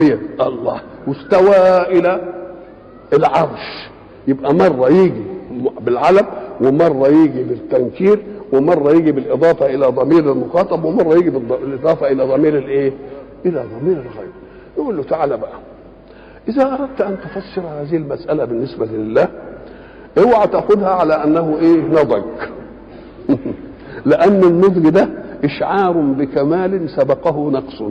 الله واستوى الى العرش يبقى مره يجي بالعلم ومره يجي بالتنكير ومره يجي بالاضافه الى ضمير المخاطب ومره يجي بالاضافه الى ضمير الايه؟ الى ضمير الغيب يقول له تعالى بقى اذا اردت ان تفسر هذه المساله بالنسبه لله اوعى تاخذها على انه ايه نضج لان النضج ده اشعار بكمال سبقه نقص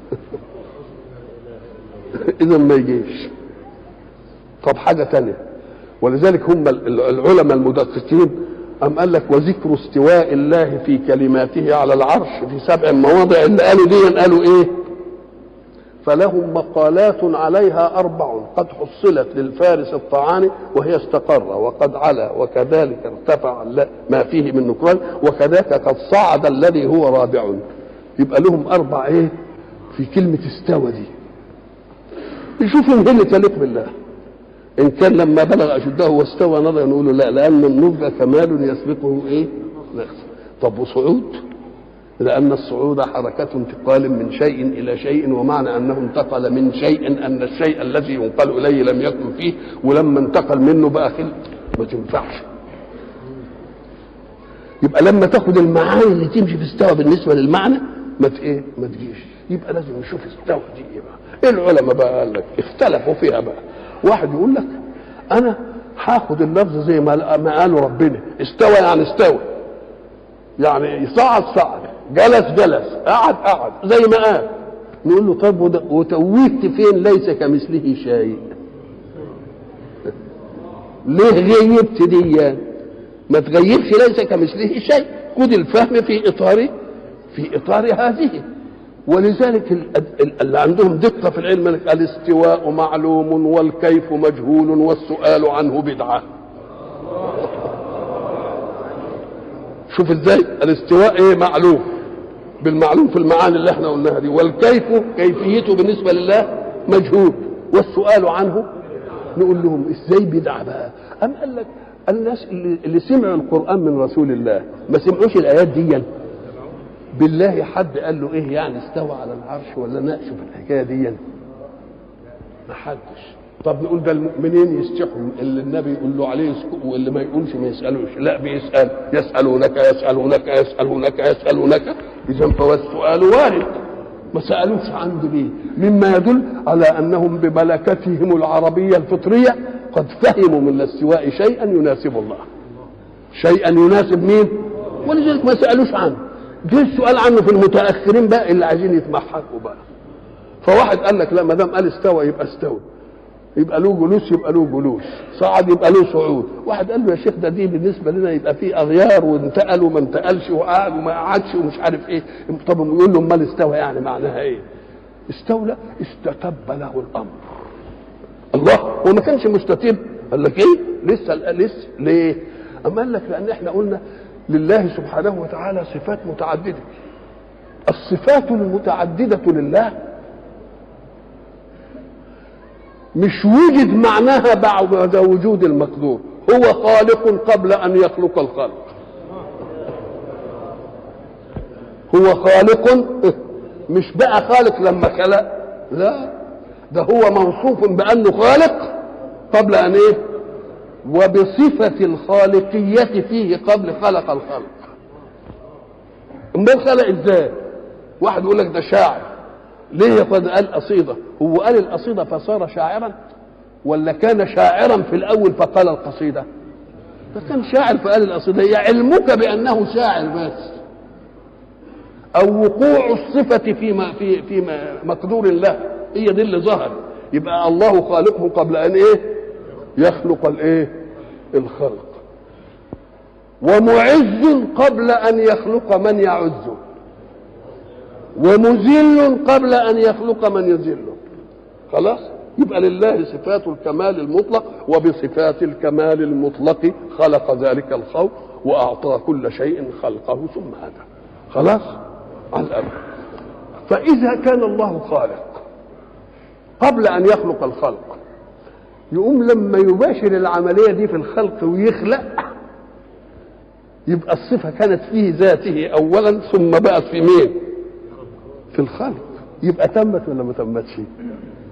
اذا ما يجيش طب حاجه تانية ولذلك هم العلماء المدققين أم قال لك وذكر استواء الله في كلماته على العرش في سبع مواضع اللي قالوا دي قالوا ايه فلهم مقالات عليها أربع قد حصلت للفارس الطعاني وهي استقر وقد علا وكذلك ارتفع ما فيه من نكران وكذاك قد صعد الذي هو رابع يبقى لهم أربع إيه في كلمة استوى دي يشوفوا هنا تليق بالله إن كان لما بلغ أشده واستوى نضج نقول له لا لأن النضج كمال يسبقه إيه نقص طب وصعود لأن الصعود حركة انتقال من شيء إلى شيء ومعنى أنه انتقل من شيء أن الشيء الذي ينقل إليه لم يكن فيه ولما انتقل منه بقى خل ما تنفعش يبقى لما تاخد المعاني اللي تمشي في استوى بالنسبة للمعنى ما ايه ما تجيش يبقى لازم نشوف استوى دي ايه بقى ايه العلماء بقى قال لك اختلفوا فيها بقى واحد يقول لك انا هاخد اللفظ زي ما ما قالوا ربنا استوى يعني استوى يعني صعد صعد جلس جلس قعد قعد زي ما قال نقول له طب وتوهت فين ليس كمثله شيء ليه غيبت دي ما تغيبش ليس كمثله شيء خد الفهم في اطار في اطار هذه ولذلك اللي عندهم دقه في العلم الاستواء معلوم والكيف مجهول والسؤال عنه بدعه شوف ازاي الاستواء ايه معلوم بالمعلوم في المعاني اللي احنا قلناها دي والكيف كيفيته بالنسبه لله مجهول والسؤال عنه نقول لهم ازاي بدعه بقى ام قال لك الناس اللي, اللي سمعوا القران من رسول الله ما سمعوش الايات دي بالله حد قال له ايه يعني استوى على العرش ولا ناقشه في الحكايه دي ما حدش طب نقول ده المؤمنين يستحوا اللي النبي يقول له عليه يسكت واللي ما يقولش ما يسالوش لا بيسال يسالونك يسالونك يسالونك يسالونك اذا فهو السؤال وارد ما سالوش عنده ليه مما يدل على انهم بملكتهم العربيه الفطريه قد فهموا من الاستواء شيئا يناسب الله شيئا يناسب مين ولذلك ما سالوش عنه جه السؤال عنه في المتاخرين بقى اللي عايزين يتمحكوا بقى فواحد قال لك لا ما دام قال استوى يبقى استوى يبقى له جلوس يبقى له جلوس صعد يبقى له صعود واحد قال له يا شيخ ده دي بالنسبه لنا يبقى فيه اغيار وانتقل وما انتقلش وقعد وما قعدش ومش عارف ايه طب يقول له امال استوى يعني معناها ايه استولى استتب له الامر الله هو ما كانش مستتب قال لك ايه لسه لسه ليه اما قال لك لان احنا قلنا لله سبحانه وتعالى صفات متعدده الصفات المتعدده لله مش وجد معناها بعد وجود المقدور هو خالق قبل ان يخلق الخلق هو خالق مش بقى خالق لما خلق لا ده هو موصوف بانه خالق قبل ان ايه وبصفة الخالقية فيه قبل خلق الخلق امال خلق ازاي واحد يقول لك ده شاعر ليه قد قال قصيدة هو قال القصيدة فصار شاعرا ولا كان شاعرا في الأول فقال القصيدة ده كان شاعر فقال القصيدة هي علمك بأنه شاعر بس أو وقوع الصفة في في في مقدور الله هي دي اللي ظهر يبقى الله خالقه قبل أن إيه يخلق الإيه الخلق ومعز قبل أن يخلق من يعزه ومذل قبل ان يخلق من يذله خلاص يبقى لله صفات الكمال المطلق وبصفات الكمال المطلق خلق ذلك الخلق واعطى كل شيء خلقه ثم هدى خلاص على الامر فاذا كان الله خالق قبل ان يخلق الخلق يقوم لما يباشر العمليه دي في الخلق ويخلق يبقى الصفه كانت فيه ذاته اولا ثم بقت في مين في الخلق يبقى تمت ولا ما تمتش